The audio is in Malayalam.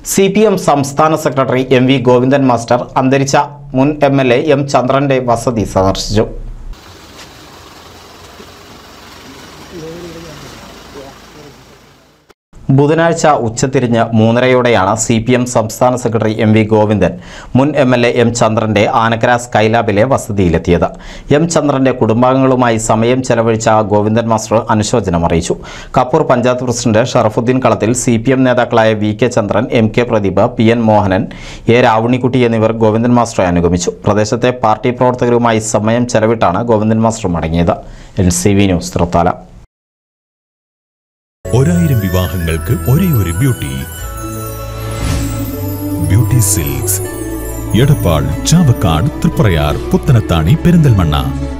സി പി എം സംസ്ഥാന secretary M V Govindan master അന്തരിച്ച മുൻ എം എൽ എ എം ചന്ദ്രന്റെ വസതി സന്ദർശിച്ചു ബുധനാഴ്ച ഉച്ചതിരിഞ്ഞ് മൂന്നരയോടെയാണ് സി പി എം സംസ്ഥാന സെക്രട്ടറി എം വി ഗോവിന്ദൻ മുൻ എം എൽ എ എം ചന്ദ്രന്റെ ആനക്കര സ്കൈലാബിലെ വസതിയിലെത്തിയത് എം ചന്ദ്രന്റെ കുടുംബാംഗങ്ങളുമായി സമയം ചെലവഴിച്ച ഗോവിന്ദൻ മാസ്റ്റർ അനുശോചനം അറിയിച്ചു Kappur panchayat president Sharafudheen Kalathil C P M നേതാക്കളായ V K Chandran M K Pradeep P N Mohanan A Ravanikutty എന്നിവർ ഗോവിന്ദൻ മാസ്റ്ററെ അനുഗമിച്ചു പ്രദേശത്തെ പാർട്ടി പ്രവർത്തകരുമായി സമയം ചെലവിട്ടാണ് ഗോവിന്ദൻ മാസ്റ്റർ മടങ്ങിയത് N C V news Thrithala ഒരായിരം വിവാഹങ്ങൾക്ക് ഒരേ ഒരു beauty beauty silks Edappal Chavakkad Triprayar Puthanathani Perinthalmanna